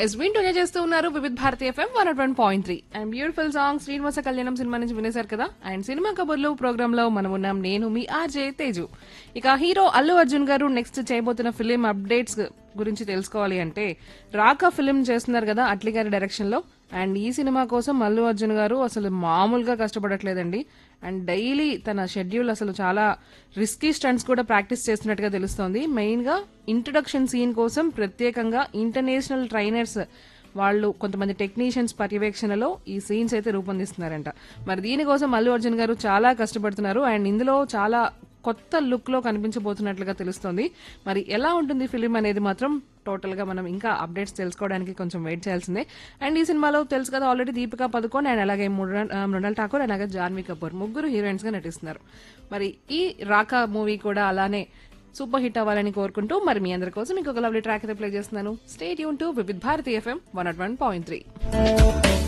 yes వింటూనే చేస్తూ ఉన్నారు Vividh Bharati FM one one point three and beautiful song Srinivasa Kalyanam cinema నుంచి వినేశారు కదా అండ్ సినిమా కబుర్లు ప్రోగ్రామ్ లో మనం ఉన్నాం నేను మీ ఆర్జే తేజు ఇక హీరో అల్లు అర్జున్ గారు నెక్స్ట్ చేయబోతున్న ఫిలిం అప్డేట్స్ గురించి తెలుసుకోవాలి అంటే రాకా ఫిలిం చేస్తున్నారు కదా అట్లీ గారి డైరెక్షన్ లో అండ్ ఈ సినిమా కోసం అల్లు అర్జున్ గారు అసలు మామూలుగా కష్టపడట్లేదండి అండ్ డైలీ తన షెడ్యూల్ అసలు చాలా రిస్కీ స్టంట్స్ కూడా ప్రాక్టీస్ చేస్తున్నట్టుగా తెలుస్తోంది మెయిన్ గా ఇంట్రడక్షన్ సీన్ కోసం ప్రత్యేకంగా ఇంటర్నేషనల్ ట్రైనర్స్ వాళ్ళు కొంతమంది టెక్నీషియన్స్ పర్యవేక్షణలో ఈ సీన్స్ అయితే రూపొందిస్తున్నారంట మరి దీనికోసం అల్లు అర్జున్ గారు చాలా కష్టపడుతున్నారు అండ్ ఇందులో చాలా కొత్త లుక్ లో కనిపించబోతున్నట్లుగా తెలుస్తోంది మరి ఎలా ఉంటుంది ఫిలిం అనేది మాత్రం టోటల్ గా మనం ఇంకా అప్డేట్స్ తెలుసుకోవడానికి కొంచెం వెయిట్ చేయాల్సిందే అండ్ ఈ సినిమాలో తెలుసు కదా ఆల్రెడీ దీపికా పదుకోన్ అండ్ అలాగే మృణాల్ ఆ, మృణాల్ ఠాకూర్ అలాగే జాన్వీ కపూర్ ముగ్గురు హీరోయిన్స్ గా నటిస్తున్నారు మరి ఈ రాకా మూవీ కూడా అలానే సూపర్ హిట్ అవ్వాలని కోరుకుంటూ మరి మీ అందరి కోసం ఇంకొక లవ్లీ ట్రాక్ అయితే ప్లే చేస్తున్నాను stay tuned to Vividh Bharati FM one not one point three